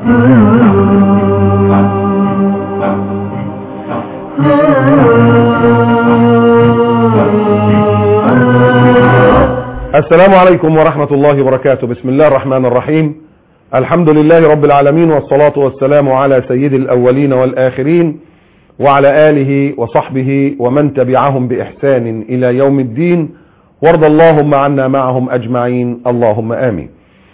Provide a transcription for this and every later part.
السلام عليكم ورحمة الله وبركاته بسم الله الرحمن الرحيم الحمد لله رب العالمين والصلاة والسلام على سيد الأولين والآخرين وعلى آله وصحبه ومن تبعهم بإحسان إلى يوم الدين وارض اللهم عنا معهم أجمعين اللهم آمين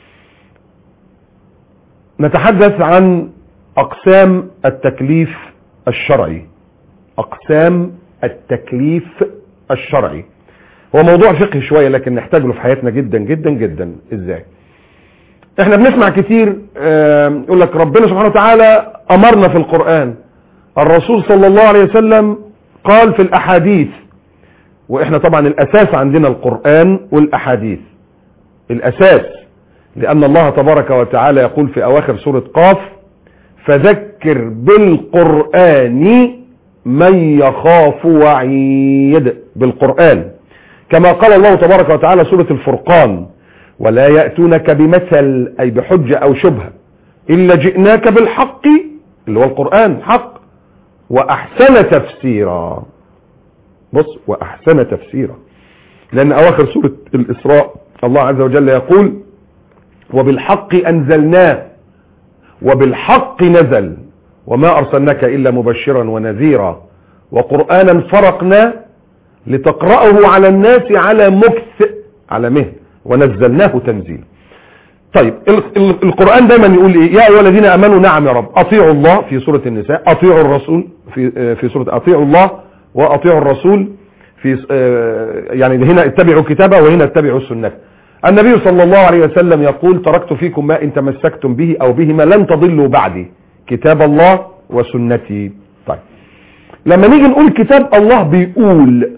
نتحدث عن أقسام التكليف الشرعي أقسام التكليف الشرعي هو موضوع فقهي شوية لكن نحتاج له في حياتنا جدا جدا جدا ازاي احنا بنسمع كتير يقول لك ربنا سبحانه وتعالى امرنا في القرآن الرسول صلى الله عليه وسلم قال في الاحاديث واحنا طبعا الاساس عندنا القرآن والاحاديث الاساس لان الله تبارك وتعالى يقول في اواخر سورة قاف فذكر بالقرآن من يخاف وعيد بالقرآن كما قال الله تبارك وتعالى سورة الفرقان ولا يأتونك بمثل أي بحجة أو شبهة إلا جئناك بالحق اللي هو القرآن حق وأحسن تفسيرا بص وأحسن تفسيرا لأن أواخر سورة الإسراء الله عز وجل يقول وبالحق أنزلناه وبالحق نزل وما أرسلناك إلا مبشرا ونذيرا وقرآنا فرقناه لتقرأه على الناس على مكث على مهل ونزلناه تنزيلا طيب القرآن دايما يقول ايه يا ايها الذين امنوا نعم يا رب اطيعوا الله في سورة النساء اطيعوا الرسول في في سورة اطيعوا الله واطيعوا الرسول في يعني هنا اتبعوا كتابه وهنا اتبعوا السنة النبي صلى الله عليه وسلم يقول تركت فيكم ما ان تمسكتم به او بهما لن تضلوا بعدي كتاب الله وسنتي طيب لما نيجي نقول كتاب الله بيقول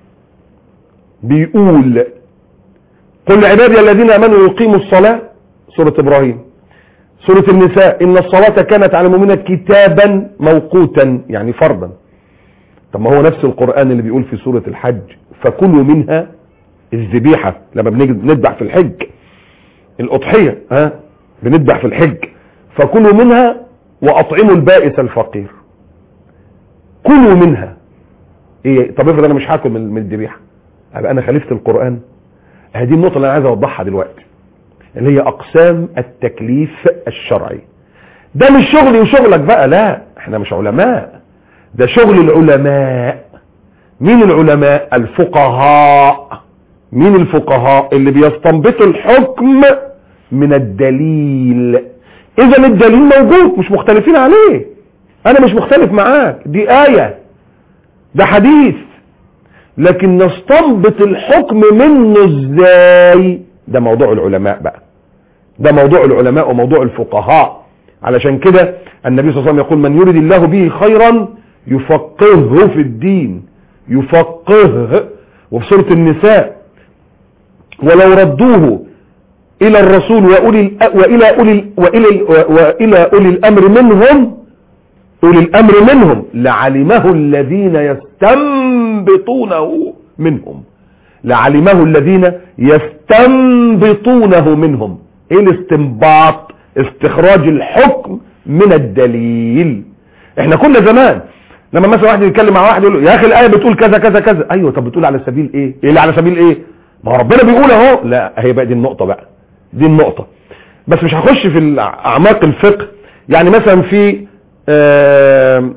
بيقول قل عبادي الذين امنوا يقيموا الصلاة سورة ابراهيم سورة النساء ان الصلاة كانت على المؤمنين كتابا موقوتا يعني فرضا طب ما هو نفس القرآن اللي بيقول في سورة الحج فكلوا منها الذبيحة لما بنيجي نذبح في الحج الاضحية ها بنذبح في الحج فكلوا منها واطعموا البائس الفقير كلوا منها ايه طب افرض انا مش هاكل من الذبيحه ابقى انا خالفت القرآن هذه النقطة اللي انا عايز اوضحها دلوقتي اللي هي اقسام التكليف الشرعي ده مش شغلي وشغلك بقى لا احنا مش علماء ده شغل العلماء مين العلماء الفقهاء مين الفقهاء اللي بيستنبطوا الحكم من الدليل اذا الدليل موجود مش مختلفين عليه انا مش مختلف معاك دي آية ده حديث لكن نستنبط الحكم منه ازاي ده موضوع العلماء بقى ده موضوع العلماء وموضوع الفقهاء علشان كده النبي صلى الله عليه وسلم يقول من يريد الله به خيرا يفقهه في الدين يفقهه وفي سورة النساء ولو ردوه الى الرسول وأولي وإلى أولي وإلى, وإلى أولي الأمر منهم أولي الأمر منهم لعلمه الذين يستنبطونه منهم لعلمه الذين يستنبطونه منهم ايه الاستنباط استخراج الحكم من الدليل احنا كنا زمان لما مثلا واحد يتكلم مع واحد يقول له يا اخي الايه بتقول كذا كذا كذا ايوه طب بتقول على سبيل ايه ايه اللي على سبيل ايه ما هو ربنا بيقول اهو لا هي بقى دي النقطه بقى دي النقطه بس مش هخش في اعماق الفقه يعني مثلا في آه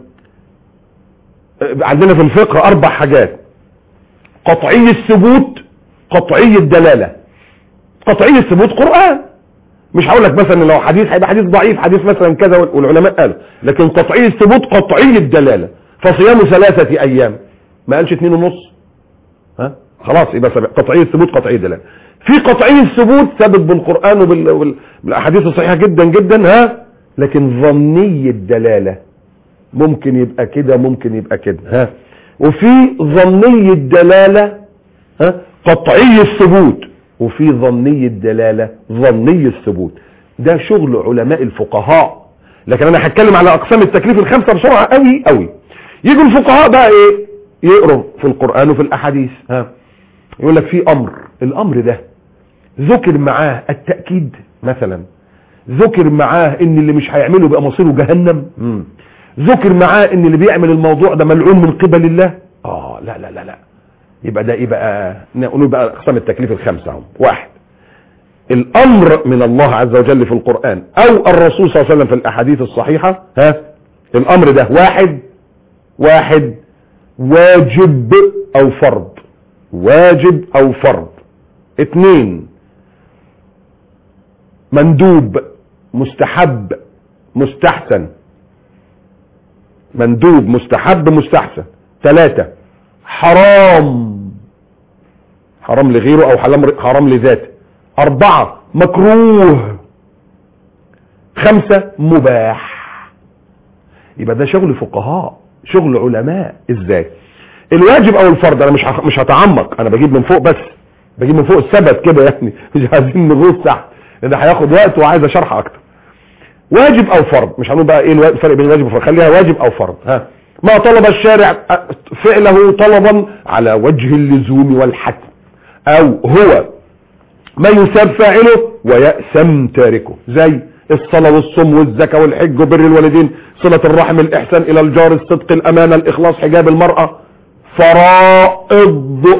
عندنا في الفقه اربع حاجات قطعي الثبوت قطعي الدلالة قطعي الثبوت قرآن مش هقول لك مثلا لو حديث هيبقى حديث ضعيف حديث مثلا كذا والعلماء قالوا لكن قطعي الثبوت قطعي الدلالة فصيام ثلاثة ايام ما قالش اتنين ونص ها خلاص يبقى قطعي الثبوت قطعي الدلالة في قطعي الثبوت ثابت بالقرآن وبالاحاديث الصحيحة جدا جدا ها لكن ظني الدلالة ممكن يبقى كده ممكن يبقى كده ها وفي ظني الدلالة ها قطعي الثبوت وفي ظني الدلالة ظني الثبوت ده شغل علماء الفقهاء لكن انا هتكلم على اقسام التكليف الخمسة بسرعة قوي قوي يجوا الفقهاء بقى ايه يقروا في القرآن وفي الاحاديث ها يقول لك في امر الامر ده ذكر معاه التأكيد مثلا ذكر معاه ان اللي مش هيعمله بقى مصيره جهنم مم. ذكر معاه ان اللي بيعمل الموضوع ده ملعون من قبل الله اه لا لا لا لا يبقى ده ايه بقى نقول بقى اقسام التكليف الخمسه اهو واحد الامر من الله عز وجل في القرآن او الرسول صلى الله عليه وسلم في الاحاديث الصحيحة ها الامر ده واحد واحد واجب او فرض واجب او فرض اتنين مندوب مستحب مستحسن مندوب مستحب مستحسن ثلاثة حرام حرام لغيره او حرام حرام لذاته اربعة مكروه خمسة مباح يبقى ده شغل فقهاء شغل علماء ازاي الواجب او الفرض انا مش هخ- مش هتعمق انا بجيب من فوق بس بجيب من فوق السبت كده يعني مش عايزين نغوص تحت لان هياخد وقت وعايز اشرح اكتر واجب او فرض مش هنقول بقى ايه الوا- الفرق بين الواجب والفرض خليها واجب او فرض ها ما طلب الشارع فعله طلبا على وجه اللزوم والحتم او هو ما يساب فاعله ويأسم تاركه زي الصلاة والصوم والزكاة والحج وبر الوالدين صلة الرحم الإحسان إلى الجار الصدق الأمانة الإخلاص حجاب المرأة فرائض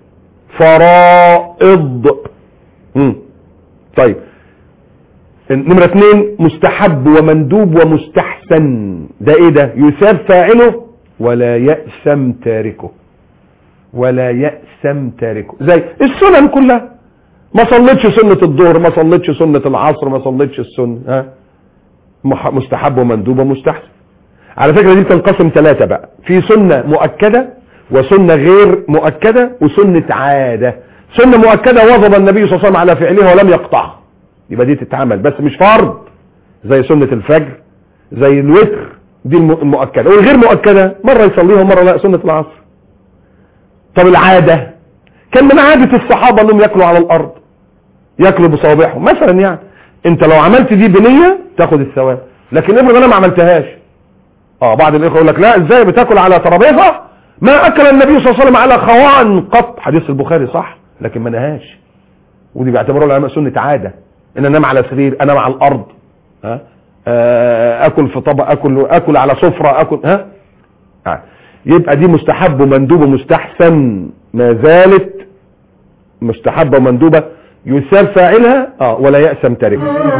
فرائض مم. طيب نمرة اتنين مستحب ومندوب ومستحسن ده ايه ده يساب فاعله ولا يأسم تاركه ولا يأسم تاركه زي السنن كلها ما صليتش سنة الظهر ما صليتش سنة العصر ما صليتش السنة ها مح- مستحب ومندوب ومستحسن على فكرة دي بتنقسم ثلاثة بقى في سنة مؤكدة وسنة غير مؤكدة وسنة عادة سنة مؤكدة وظب النبي صلى الله عليه وسلم على فعلها ولم يقطعها يبقى دي تتعمل بس مش فرض زي سنة الفجر زي الوتر دي الم- المؤكدة والغير مؤكدة مرة يصليها ومرة لا سنة العصر طب العادة كان من عادة الصحابة انهم ياكلوا على الارض ياكلوا بصوابعهم مثلا يعني انت لو عملت دي بنية تاخد الثواب لكن افرض انا ما عملتهاش اه بعض الاخوه يقول لك لا ازاي بتاكل على ترابيزه ما اكل النبي صلى الله عليه وسلم على خوان قط حديث البخاري صح لكن ما نهاش ودي بيعتبروها العلماء سنه عاده ان انام على سرير انام على الارض ها آه، اكل في طبق اكل اكل على سفره اكل ها آه. يبقى دي مستحب ومندوب ومستحسن ما زالت مستحبه ومندوبه يساب فاعلها اه ولا يأسم تاركها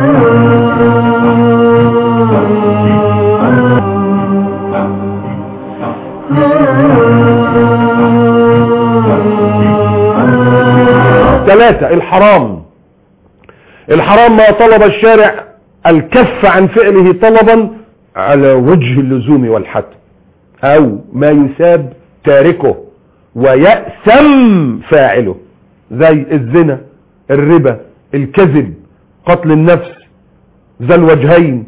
ثلاثة الحرام الحرام ما طلب الشارع الكف عن فعله طلبا على وجه اللزوم والحتم او ما يساب تاركه ويأسم فاعله زي الزنا الربا الكذب قتل النفس ذا الوجهين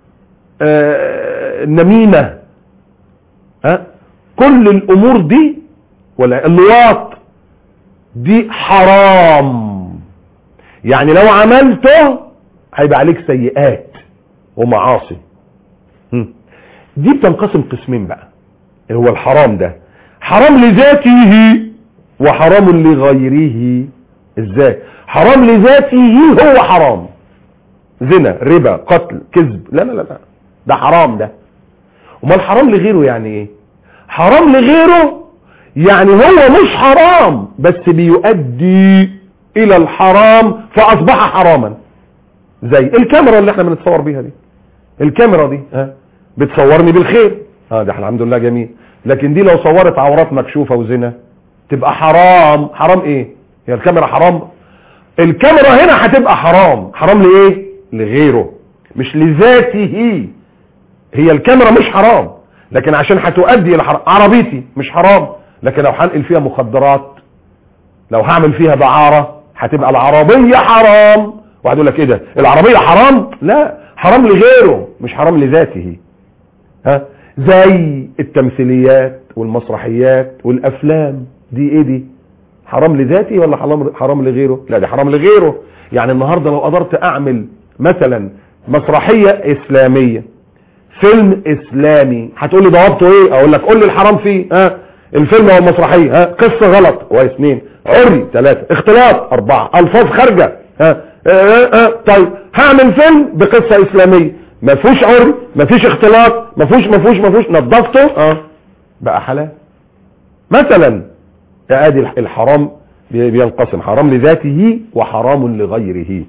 آه، النميمة ها كل الامور دي ولا اللواط دي حرام يعني لو عملته هيبقى عليك سيئات ومعاصي هم. دي بتنقسم قسمين بقى اللي هو الحرام ده حرام لذاته وحرام لغيره ازاي حرام لذاته هو حرام زنا ربا قتل كذب لا لا لا لا ده حرام ده امال حرام لغيره يعني ايه حرام لغيره يعني هو مش حرام بس بيؤدي الى الحرام فاصبح حراما زي الكاميرا اللي احنا بنتصور بيها دي الكاميرا دي ها بتصورني بالخير اه ده الحمد لله جميل لكن دي لو صورت عورات مكشوفه وزنا تبقى حرام حرام ايه هي الكاميرا حرام الكاميرا هنا هتبقى حرام حرام لايه لغيره مش لذاته هي الكاميرا مش حرام لكن عشان هتؤدي الى حرام عربيتي مش حرام لكن لو هنقل فيها مخدرات لو هعمل فيها دعارة هتبقى العربية حرام واحد يقول لك ايه ده العربية حرام لا حرام لغيره مش حرام لذاته ها زي التمثيليات والمسرحيات والافلام دي ايه دي حرام لذاتي ولا حرام حرام لغيره لا ده حرام لغيره يعني النهارده لو قدرت اعمل مثلا مسرحية اسلامية فيلم اسلامي هتقول لي ضوابطه ايه اقول لك قول لي الحرام فيه ها الفيلم او المسرحيه ها قصه غلط كويس اثنين عري ثلاثه اختلاط اربعه الفاظ خارجه ها آه، آه، آه، طيب هعمل فيلم بقصة اسلامية ما فيهوش عري ما فيش اختلاط ما فيهوش ما فيهوش ما فيهوش نظفته اه بقى حلال مثلا ادي الحرام بينقسم حرام لذاته وحرام لغيره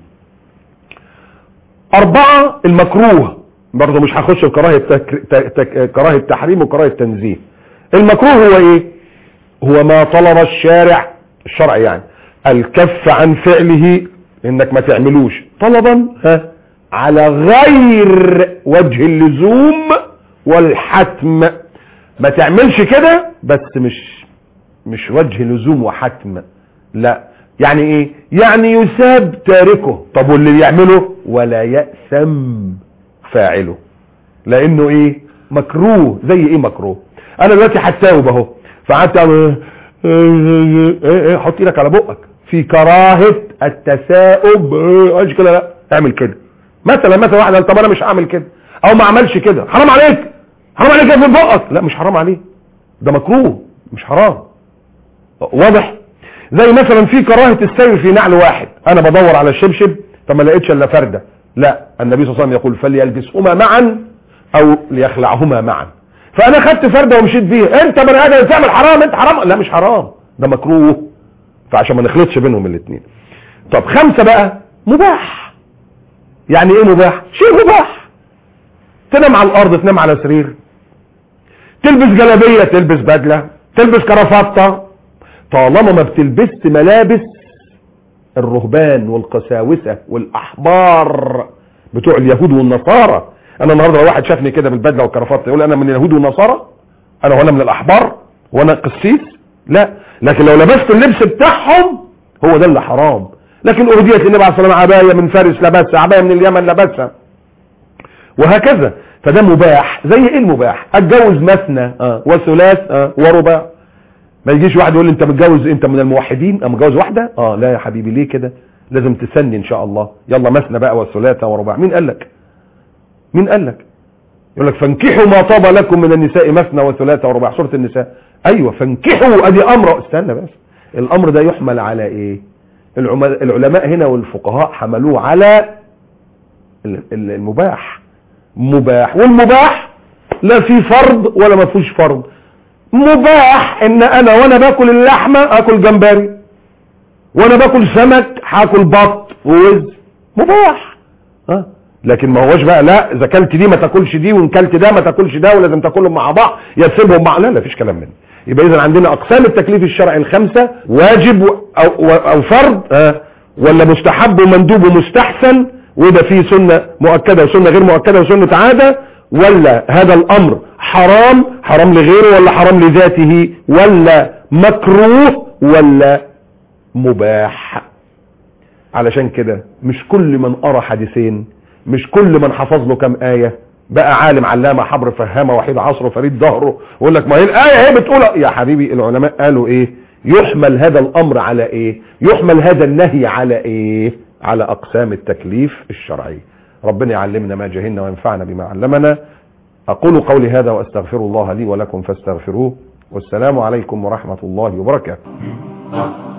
اربعة المكروه برضه مش هخش في كراهه تك... تك... كراهه تحريم وكراهه تنزيه المكروه هو ايه هو ما طلب الشارع الشرع يعني الكف عن فعله انك ما تعملوش طلبا ها على غير وجه اللزوم والحتم ما تعملش كده بس مش مش وجه لزوم وحتم لا يعني ايه يعني يساب تاركه طب واللي يعمله ولا يأثم فاعله لانه ايه مكروه زي ايه مكروه انا دلوقتي هتساوب اهو فقعدت اعمل ايه ايه حط ايدك على بقك في كراهه التثاؤب ايش كده لا اعمل كده مثلا مثلا واحد قال طب انا مش هعمل كده او ما عملش كده حرام عليك حرام عليك في بقك لا مش حرام عليه ده مكروه مش حرام واضح زي مثلا في كراهه السير في نعل واحد انا بدور على الشبشب فما لقيتش الا فرده لا النبي صلى الله عليه وسلم يقول فليلبسهما معا او ليخلعهما معا فانا خدت فرده ومشيت بيها انت بني ادم تعمل حرام انت حرام لا مش حرام ده مكروه فعشان ما نخلطش بينهم الاثنين طب خمسة بقى مباح يعني ايه مباح شيء مباح تنام على الارض تنام على سرير تلبس جلابية تلبس بدلة تلبس كرافطة طالما ما بتلبس ملابس الرهبان والقساوسة والاحبار بتوع اليهود والنصارى انا النهارده لو واحد شافني كده بالبدله والكرافطه يقول انا من اليهود والنصارى انا وانا من الاحبار وانا قسيس لا لكن لو لبست اللبس بتاعهم هو ده اللي حرام لكن اهديت للنبي عليه الصلاه والسلام عبايه من فارس لبسها عبايه من اليمن لبسها وهكذا فده مباح زي ايه المباح اتجوز مثنى آه. وثلاث آه. ورباع ما يجيش واحد يقول لي انت متجوز انت من الموحدين انا متجوز واحده اه لا يا حبيبي ليه كده لازم تسني ان شاء الله يلا مثنى بقى وثلاثه ورباع مين قال لك مين قال لك يقول لك فانكحوا ما طاب لكم من النساء مثنى وثلاثه ورباع سوره النساء ايوه فانكحوا ادي امر استنى بس الامر ده يحمل على ايه العلماء هنا والفقهاء حملوه على المباح مباح والمباح لا في فرض ولا ما فيهوش فرض مباح ان انا وانا باكل اللحمه اكل جمبري وانا باكل سمك هاكل بط ووز مباح ها لكن ما هوش بقى لا اذا كلت دي ما تاكلش دي وان كلت ده ما تاكلش ده ولازم تاكلهم مع بعض يا تسيبهم مع لا لا فيش كلام من يبقى اذا عندنا اقسام التكليف الشرعي الخمسه واجب او او فرض ها ولا مستحب ومندوب ومستحسن وده فيه سنه مؤكده وسنه غير مؤكده وسنه عاده ولا هذا الامر حرام حرام لغيره ولا حرام لذاته ولا مكروه ولا مباح علشان كده مش كل من قرا حديثين مش كل من حفظ له كام آية بقى عالم علامة حبر فهامة وحيد عصره فريد ظهره ويقول لك ما هي الآية هي بتقول يا حبيبي العلماء قالوا ايه يحمل هذا الامر على ايه يحمل هذا النهي على ايه على اقسام التكليف الشرعي ربنا يعلمنا ما جهلنا وينفعنا بما علمنا اقول قولي هذا واستغفر الله لي ولكم فاستغفروه والسلام عليكم ورحمة الله وبركاته